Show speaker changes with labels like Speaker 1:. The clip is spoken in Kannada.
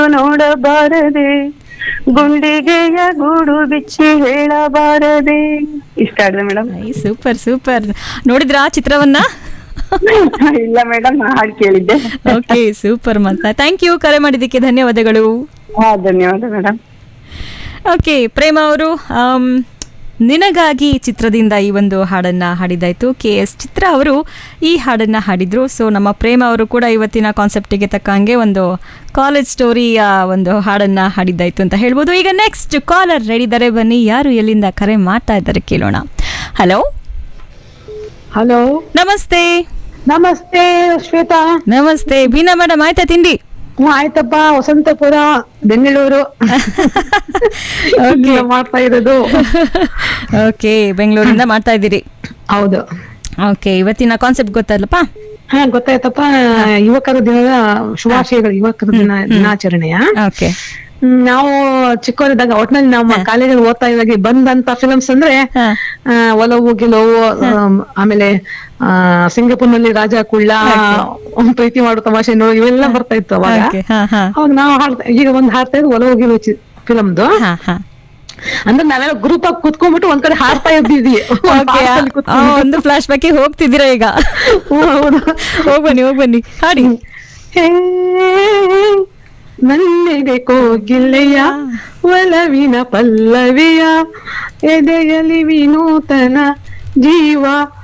Speaker 1: ನೋಡಬಾರದೆ ಗುಂಡಿಗೆಯ ಗೂಡು ಬಿಚ್ಚಿ ಹೇಳಬಾರದೆ ಇಷ್ಟ ಆಗಿದೆ ಮೇಡಮ್
Speaker 2: ಸೂಪರ್ ಸೂಪರ್ ನೋಡಿದ್ರಾ ಚಿತ್ರವನ್ನ
Speaker 1: ಇಲ್ಲ ಮೇಡಮ್ ಹಾಡು ಕೇಳಿದ್ದೆ
Speaker 2: ಓಕೆ ಸೂಪರ್ ಮತ್ತ ಥ್ಯಾಂಕ್ ಯು ಕರೆ ಮಾಡಿದ್ದಕ್ಕೆ ಧನ್ಯವಾದಗಳು
Speaker 1: ಹಾ ಧನ್ಯವಾದ ಮೇಡಮ್
Speaker 2: ಓಕೆ ಪ್ರೇಮ ಅವರು ಆಮ್, ನಿನಗಾಗಿ ಚಿತ್ರದಿಂದ ಈ ಒಂದು ಹಾಡನ್ನ ಹಾಡಿದಾಯ್ತು ಕೆ ಎಸ್ ಚಿತ್ರ ಅವರು ಈ ಹಾಡನ್ನ ಹಾಡಿದ್ರು ಸೊ ನಮ್ಮ ಪ್ರೇಮ ಅವರು ಕೂಡ ಇವತ್ತಿನ ಕಾನ್ಸೆಪ್ಟಿಗೆ ತಕ್ಕಂಗೆ ಒಂದು ಕಾಲೇಜ್ ಸ್ಟೋರಿಯ ಒಂದು ಹಾಡನ್ನ ಹಾಡಿದ್ದಾಯ್ತು ಅಂತ ಹೇಳ್ಬೋದು ಈಗ ನೆಕ್ಸ್ಟ್ ಕಾಲರ್ ರೆಡಿ ಇದ್ದಾರೆ ಬನ್ನಿ ಯಾರು ಎಲ್ಲಿಂದ ಕರೆ ಮಾಡ್ತಾ ಇದ್ದಾರೆ ಕೇಳೋಣ ಹಲೋ
Speaker 3: ಹಲೋ
Speaker 2: ನಮಸ್ತೆ
Speaker 3: ನಮಸ್ತೆ ಶ್ವೇತಾ
Speaker 2: ನಮಸ್ತೆ ಬೀನಾ ಮೇಡಮ್ ಆಯ್ತಾ ತಿಂಡಿ
Speaker 3: ಹ್ಮ್ ಆಯ್ತಪ್ಪ ವಸಂತಪುರ ಬೆಂಗಳೂರು
Speaker 2: Okay.
Speaker 3: ಇಲ್ಲಿಂದ ಮಾಡ್ತಾ ಇರೋದು
Speaker 2: ಓಕೆ ಬೆಂಗಳೂರಿಂದ ಮಾಡ್ತಾ ಇದ್ದೀರಿ
Speaker 3: ಹೌದು
Speaker 2: ಓಕೆ ಇವತ್ತಿನ ಕಾನ್ಸೆಪ್ಟ್ ಗೊತ್ತಲ್ಲಪ್ಪ
Speaker 3: ಹಾ ಗೊತ್ತಾಯ್ತಪ್ಪ ಯುವಕರ ದಿನದ ಶುಭಾಶಯಗಳು ಯುವಕರ ದಿನ ದಿನಾಚರಣೆಯ
Speaker 2: ಓಕೆ
Speaker 3: ಹ್ಮ್, ನಾವು ಚಿಕ್ಕವರಿದ್ದಾಗ ಒಟ್ನಲ್ಲಿ ನಮ್ಮ ಕಾಲೇಜಲ್ಲಿ ಓದ್ತಾ ಇದ್ದಾಗ ಬಂದಂತ ಫಿಲಮ್ಸ್ ಅಂದ್ರೆ
Speaker 2: ಹಾ.
Speaker 3: ಆ, ಒಲವು ಗೆಲುವು ಆಮ್, ಆಮೇಲೆ ಆ, ಸಿಂಗಪುರ್ನಲ್ಲಿ ರಾಜ ಕುಳ್ಳ ಪ್ರೀತಿ ಮಾಡೋ ತಮಾಷೆ ನೋಡು ಇವೆಲ್ಲ ಬರ್ತಾ ಇತ್ತು ಅವಾಗ
Speaker 2: ಓಕೆ ಹಾ ಹಾ
Speaker 3: ಅವಾಗ ನಾವು ಹಾಡ್ತಾ ಈಗ ಒಂದ್ ಹಾಡ್ತಾ ಇದ್ದು ಒಲವು ಗೆಲುವು ಫಿಲಮ್ದು
Speaker 2: ಹಾ ಹಾ
Speaker 3: ಅಂದ್ರೆ ನಾವೆಲ್ಲ ಗ್ರೂಪ್ ಆಗಿ ಕುತ್ಕೊಂಡ್ಬಿಟ್ಟು ಒಂದ್ ಕಡೆ ಹಾಡ್ತಾ ಇದ್ದಿದ್ವಿ
Speaker 2: ಓಕೆ ಒಂದು ಫ್ಲಾಶ್ ಬ್ಯಾಕ್ ಹೋಗ್ತಿದ್ದೀರಾ ಈಗ ಹೋಗ್ ಬನ್ನಿ ಹೋಗ್ ಬನ್ನಿ ಹಾಡಿ
Speaker 3: ಹೇ ನನ್ನೆದೆ ಕೋಗಿಲೆಯ ಒಲವಿನ ಪಲ್ಲವಿಯ ಎದೆಯಲಿ ವಿನೂತನ ಜೀವ